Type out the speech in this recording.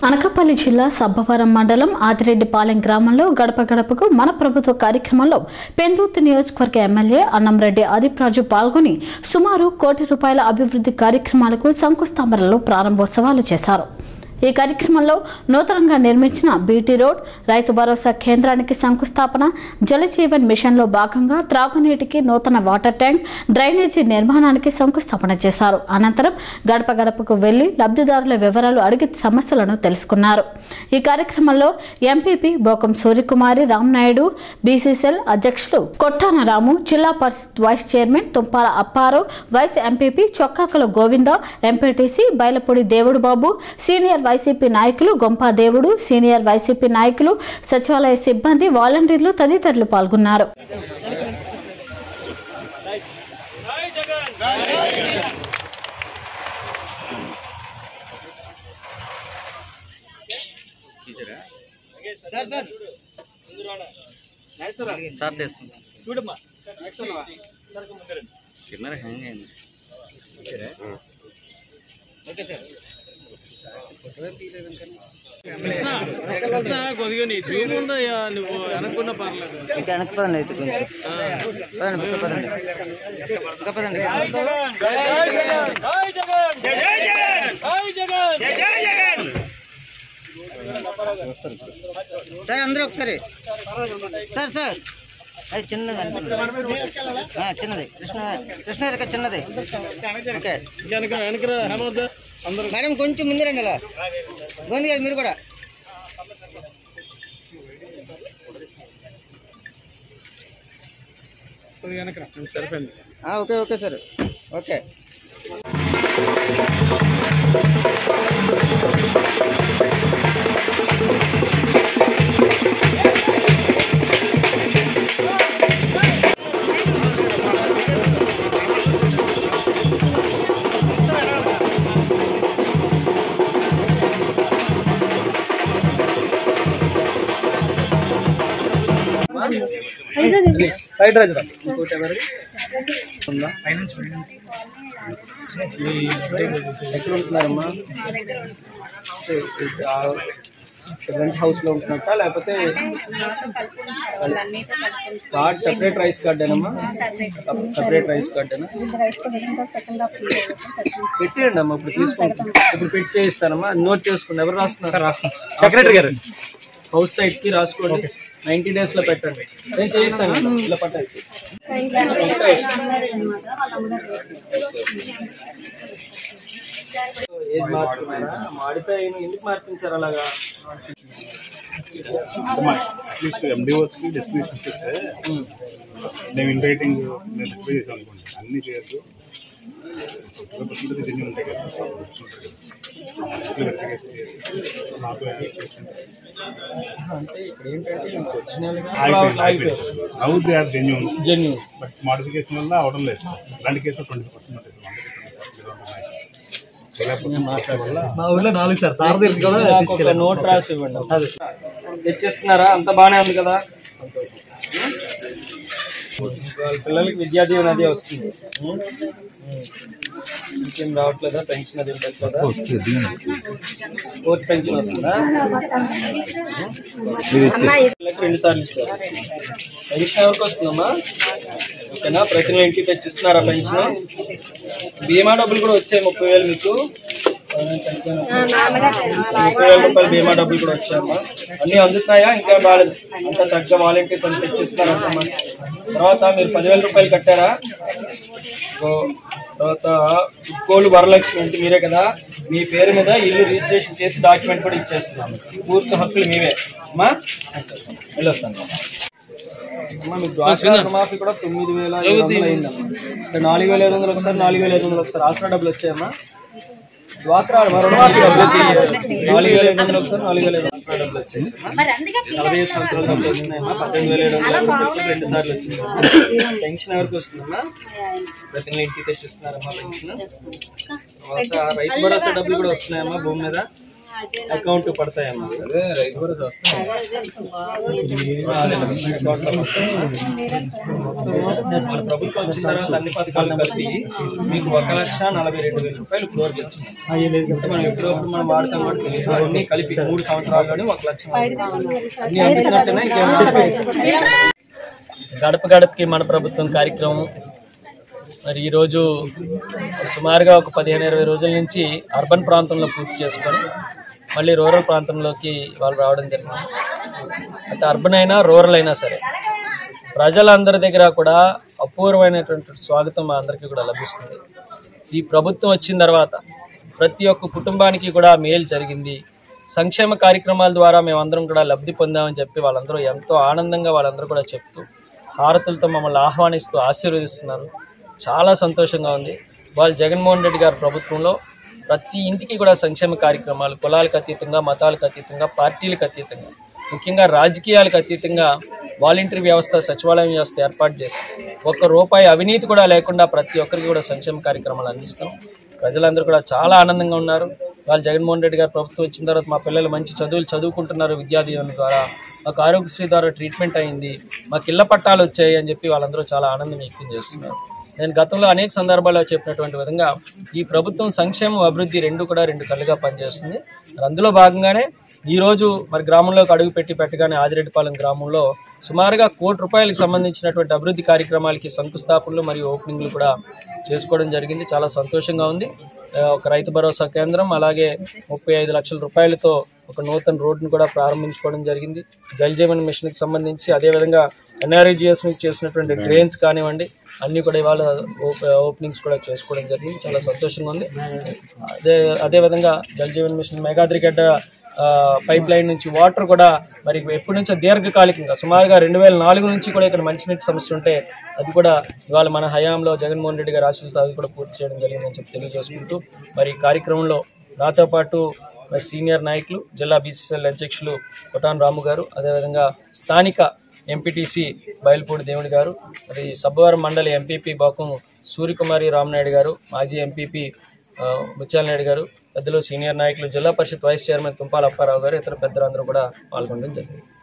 అనకాపల్లి జిల్లా సబ్బవరం మండలం ఆదిరెడ్డిపాలెం గ్రామంలో గడప గడపకు మన ప్రభుత్వ కార్యక్రమంలో పెందుర్తి నియోజకవర్గ ఎమ్మెల్యే అన్నంరెడ్డి ఆదిప్రాజు పాల్గొని సుమారు కోటి రూపాయల అభివృద్ధి కార్యక్రమాలకు శంకుస్థాపనలు ప్రారంభోత్సవాలు చేశారు ఈ కార్యక్రమంలో నూతనంగా నిర్మించిన బీటీ రోడ్ రైతు భరోసా కేంద్రానికి శంకుస్థాపన జలజీవన్ మిషన్లో భాగంగా త్రాగునీటికి నూతన వాటర్ ట్యాంక్ డ్రైనేజీ నిర్మాణానికి శంకుస్థాపన చేశారు అనంతరం గడప గడపకు వెళ్లి లబ్ధిదారుల వివరాలు అడిగి సమస్యలను తెలుసుకున్నారు ఈ కార్యక్రమంలో ఎంపీపీ బోకం సూర్యకుమారి రామ్నాయుడు బీసీసీఎల్ అధ్యక్షులు Kottana Ramu Zilla Parishad vice chairman Tumpala Apparao vice MPP Chokkakala Govinda MPTC Bailapudi Devudu Babu senior YCP నాయకులు గొంపా దేవుడు సీనియర్ వైసీపీ నాయకులు సచివాలయ సిబ్బంది వాలంటీర్లు తదితరులు పాల్గొన్నారు సార్ తెస్తుంది కెమెరా హ్యాంగ్ అయింది కొద్దిగా నీ దూరం ఉందయ్యా నువ్వు అనుకున్న పర్లేదు ఇంకా వెనక్కి పదండి అయితే కొంచెం పదండి ఇంకా పదండి ఇంకా పదండి సార్ అందరూ ఒకసారి సార్ సార్ అది చిన్నది అనుకుంటా. ఆ, చిన్నది కృష్ణ కృష్ణ రేఖ చిన్నది ఓకే వెనక వెనకరా హేమంత్ అందరూ మేడం కొంచెం ముందు రండి అలా గోంది గారు మీరు కూడా కొద్దిగా వెనకరా సరిపోయింది ఆ, okay okay sir okay side రాజురా ఇంకోటి ఎవరు ఎక్కడ ఉంటున్నారమ్మా రెంట్ హౌస్ లో ఉంటున్నట్ట లేకపోతే కార్డ్ సెపరేట్ రైస్ కార్డ్ ఏనమ్మా సెపరేట్ రైస్ కార్డ్ ఏనా పెట్టేయండి అమ్మా ఇప్పుడు తీసుకుంటాం ఇప్పుడు పెట్టి చేయిస్తానమ్మా నోట్ చేసుకోండి ఎవరు రాస్తున్నారు రాస్తున్నారు సెక్రటరీ గారు హౌస్ సైట్ కి రాసుకోండి నైన్టీ డేస్ లో పెట్టండి నేను చేయిస్తాను ఇలా పట్టండి ఏది మార్చుకున్నారా మాడిఫై ఎందుకు మార్పించారు అలాగా అట్లీస్ట్ ఎండిఓస్కి డిస్ట్రిబ్యూషన్ ఇస్తే మేము ఇన్వైటింగ్ మేము రిక్వెస్ట్ చేసాం అనుకోండి అన్ని చేయొద్దు ఫిఫ్టీ పర్సెంట్ జెన్యున్ ఉంటాయి కదా వెరిఫికేషన్ చేసి మాకు verification. అంటే ఇక్కడ ఏంటంటే ఇంక ఒరిజినల్ ఆగిపోయింది, ఆగిపోయింది. Now they are genuine. Genuine but modification వల్ల అవడం లేదు ఇలాంటి కేసులో ట్వంటీ పర్సెంట్ మా ఊళ్ళో నాలుగు సార్ సార్ నోట్ రాసి ఇవ్వండి తెచ్చేస్తున్నారా అంత బానే ఉంది కదా వాళ్ళ పిల్లలకి విద్యా దీవెన అది వస్తుంది ఉం? ఉం. ఇంకేం రావట్లేదా పెన్షన్ అది పెట్టలేదా కోర్టు పెన్షన్ వస్తుందా పిల్లలకి రెండు సార్లు ఇచ్చారు పెన్షన్ ఎవరికి వస్తుందమ్మా ఓకేనా ప్రతి నెల ఇంటికి తెచ్చిస్తున్నారా పెన్షన్ బీమా డబ్బులు కూడా వచ్చాయి ముప్పై వేలు మీకు ముప్పై వేల రూపాయలు బీమా డబ్బులు కూడా వచ్చాయమ్మా అన్ని అందుతున్నాయా ఇంకా రాలేదు అంతా చక్కగా వాలంటీర్స్ అని తెచ్చిస్తున్నారు అంతమ్మా తర్వాత మీరు పదివేల రూపాయలు కట్టారా సో, తర్వాత ఇక్కోలు వరలక్ష్మి అంటే మీరే కదా మీ పేరు మీద ఇల్లు రిజిస్ట్రేషన్ చేసి డాక్యుమెంట్ కూడా ఇచ్చేస్తున్నాము పూర్తి హక్కులు మీవే అమ్మా వెళ్ళొస్తాను అమ్మా మీకు డ్వాక్రా రుణమాఫీ కూడా తొమ్మిది వేల ఐదు వందలు అయిందమ్మా అంటే నాలుగు వేల ఐదు వందలు ఒకసారి నాలుగు వేల ఐదు వందలు ఒకసారి ఆసరా డబ్బులు వచ్చాయమ్మా డ్వాక్రా మా రుణమాఫీ డబ్బులు నాలుగు వేల ఐదు వందలు ఒకసారి నాలుగు వేల ఐదు వందలు ఆసరా డబ్బులు వచ్చాయి నలభై ఐదు సంవత్సరాల డబ్బులు వస్తున్నాయమ్మా పద్దెనిమిది వేల ఏడు వందల రూపాయలు రెండు సార్లు వచ్చింది పెన్షన్ ఎవరికి వస్తుందమ్మా ప్రతి నెల ఇంటికి తెచ్చిస్తున్నారమ్మా పెన్షన్ తర్వాత రైతు భరోసా డబ్బులు కూడా వస్తున్నాయమ్మా భూమి మీద అకౌంట్ పడతాయి అన్నారు అదే రైతు భరోసా వస్తాయి మన ప్రభుత్వం వచ్చిన తర్వాత అన్ని పథకాలు కలిపి మీకు ఒక లక్ష నలభై రెండు వేల రూపాయలు ఫ్లోర్ వచ్చింది అంటే మనం ఎప్పుడప్పుడు మనం వాడతాం కూడా తెలియదు అవన్నీ కలిపి మూడు సంవత్సరాల్లోనే ఒక లక్ష అన్ని అందుతున్నట్టునే ఇంకేమన్నా గడప గడపకి మన ప్రభుత్వం కార్యక్రమం మరి ఈరోజు సుమారుగా ఒక పదిహేను ఇరవై రోజుల నుంచి అర్బన్ ప్రాంతంలో పూర్తి చేసుకొని మళ్ళీ రూరల్ ప్రాంతంలోకి వాళ్ళు రావడం జరిగింది అంటే అర్బన్ అయినా రూరల్ అయినా సరే ప్రజలందరి దగ్గర కూడా అపూర్వమైనటువంటి స్వాగతం మా అందరికీ కూడా లభిస్తుంది ఈ ప్రభుత్వం వచ్చిన తర్వాత ప్రతి ఒక్క కుటుంబానికి కూడా మేలు జరిగింది సంక్షేమ కార్యక్రమాల ద్వారా మేమందరం కూడా లబ్ధి పొందామని చెప్పి వాళ్ళందరూ ఎంతో ఆనందంగా వాళ్ళందరూ కూడా చెప్తూ హారతులతో మమ్మల్ని ఆహ్వానిస్తూ ఆశీర్వదిస్తున్నారు చాలా సంతోషంగా ఉంది వాళ్ళు జగన్మోహన్ రెడ్డి గారి ప్రభుత్వంలో ప్రతి ఇంటికి కూడా సంక్షేమ కార్యక్రమాలు కులాలకు అతీతంగా మతాలకు అతీతంగా పార్టీలకు అతీతంగా ముఖ్యంగా రాజకీయాలకు అతీతంగా వాలంటరీ వ్యవస్థ సచివాలయం వ్యవస్థ ఏర్పాటు చేసి ఒక్క రూపాయి అవినీతి కూడా లేకుండా ప్రతి ఒక్కరికి కూడా సంక్షేమ కార్యక్రమాలు అందిస్తాం ప్రజలందరూ కూడా చాలా ఆనందంగా ఉన్నారు వాళ్ళు జగన్మోహన్ రెడ్డి గారు ప్రభుత్వం వచ్చిన తర్వాత మా పిల్లలు మంచి చదువులు చదువుకుంటున్నారు విద్యా దీవెన ద్వారా మాకు ఆరోగ్యశ్రీ ద్వారా ట్రీట్మెంట్ అయింది మాకు ఇళ్ల పట్టాలు వచ్చాయి అని చెప్పి వాళ్ళందరూ చాలా ఆనందం వ్యక్తం చేస్తున్నారు నేను గతంలో అనేక సందర్భాల్లో చెప్పినటువంటి విధంగా ఈ ప్రభుత్వం సంక్షేమం అభివృద్ధి రెండు కూడా రెండు కళ్ళుగా పనిచేస్తుంది మరి అందులో భాగంగానే ఈ రోజు మరి గ్రామంలోకి అడుగు పెట్టి పెట్టగానే ఆదిరెడ్డిపాలెం గ్రామంలో సుమారుగా కోటి రూపాయలకు సంబంధించినటువంటి అభివృద్ధి కార్యక్రమాలకి శంకుస్థాపనలు మరియు ఓపెనింగ్లు కూడా చేసుకోవడం జరిగింది చాలా సంతోషంగా ఉంది ఆ, ఒక రైతు భరోసా కేంద్రం అలాగే ముప్పై ఐదు లక్షల రూపాయలతో ఒక నూతన రోడ్డును కూడా ప్రారంభించుకోవడం జరిగింది జల్ జీవన్ మిషన్కి సంబంధించి అదేవిధంగా ఎన్ఆర్ఈజిఎస్ నుంచి చేసినటువంటి డ్రైన్స్ కానివ్వండి అన్నీ కూడా ఇవాళ ఓప- ఓపెనింగ్స్ కూడా చేసుకోవడం జరిగింది చాలా సంతోషంగా ఉంది అదే అదేవిధంగా జల్ జీవన్ మిషన్ మేఘాద్రిగడ్డ ఆ, పైప్ లైన్ నుంచి వాటర్ కూడా మరి ఎప్పటి నుంచో దీర్ఘకాలికంగా సుమారుగా రెండు వేల నాలుగు నుంచి కూడా ఇక్కడ మంచినీటి సమస్య ఉంటే అది కూడా ఇవాళ మన హయాంలో జగన్మోహన్ రెడ్డి గారి ఆశలతో అది కూడా పూర్తి చేయడం జరిగిందని చెప్పి తెలియజేసుకుంటూ మరి ఈ కార్యక్రమంలో నాతో పాటు మరి సీనియర్ నాయకులు జిల్లా బీసీసీఎల్ అధ్యక్షులు కొటాన్ రాము గారు అదేవిధంగా స్థానిక ఎంపీటీసీ బయలుపూడి దేవుడి గారు మరి సబ్బవరం మండలి ఎంపీపీ బాకం సూర్యకుమారి రామనాయుడు గారు మాజీ ఎంపీపీ ఆ, ముత్యాలనాయుడు గారు పెద్దలు సీనియర్ నాయకులు జిల్లా పరిషత్ వైస్ చైర్మన్ తుంపాల అప్పారావు గారు ఇతర పెద్దలందరూ కూడా పాల్గొనడం జరిగింది